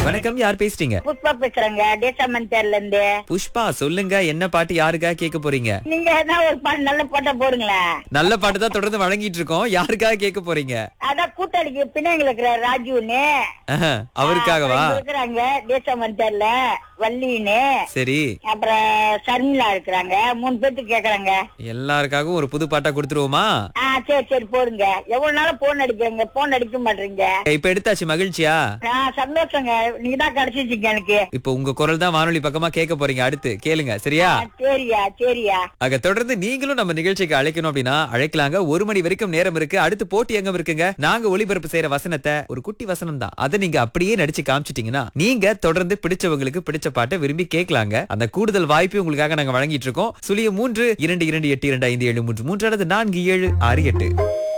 வணக்கம் யார் பேசுறீங்க புஷ்பா பேசுறேங்க தேசமன் தேர்ல இருந்து புஷ்பா சொல்லுங்க என்ன பாட்டு யாருக்காக கேட்க போறீங்க நீங்க என்ன ஒரு பாட்டு நல்ல பாட்டா போடுங்களேன் நல்ல பாட்டு தான் தொடர்ந்து வழங்கிட்டு இருக்கோம் யாருக்காக கேட்க போறீங்க அதான் கூட்டாளிக்கு பின்னாங்க இருக்கிற ராஜுன்னு ஆஹா, அவருக்காகவா இங்க இருக்கிறாங்க தேசமன் தேர்ல வள்ளின்னு சரி அப்புறம் சர்மிளா இருக்கிறாங்க மூணு பேர்த்துக்கு கேக்குறாங்க எல்லாருக்காகவும் ஒரு புது பாட்டா கொடுத்துருவோமா ஆ சரி சரி போடுங்க எவ்வளவு நாளும் போன் அடிக்கிறீங்க போன் அடிக்க மாட்டீங்க இப்ப எடுத்தாச்சு மகிழ்ச்சியா ஆ சந்தோஷங்க நீங்க தான் கிடைச்சிருக்கீங்க எனக்கு இப்ப உங்க குரல் தான் வானொலி பக்கமா கேட்க போறீங்க அடுத்து கேளுங்க சரியா ஆ, சரியா சரியா ஆக தொடர்ந்து நீங்களும் நம்ம நிகழ்ச்சிக்கு அழைக்கணும் அப்படின்னா அழைக்கலாங்க ஒரு மணி வரைக்கும் நேரம் இருக்கு அடுத்து போட்டி எங்க இருக்குங்க நாங்க ஒளிபரப்பு செய்யற வசனத்தை ஒரு குட்டி வசனம் தான் அதை நீங்க அப்படியே நடிச்சு காமிச்சிட்டீங்கன்னா நீங்க தொடர்ந்து பிடிச்சவங்களுக்கு பிடிச்ச பாட்டை விரும்பி கேட்கலாங்க அந்த கூடுதல் வாய்ப்பு உங்களுக்காக நாங்க வழங்கிட்டு இருக்கோம் சுழிய மூன்று இரண்டு இரண்டு எட்டு இரண்டு ஐந்து ஏழு மூன்று மூன்று அல்லது நான்கு ஏழு ஆறு எட்டு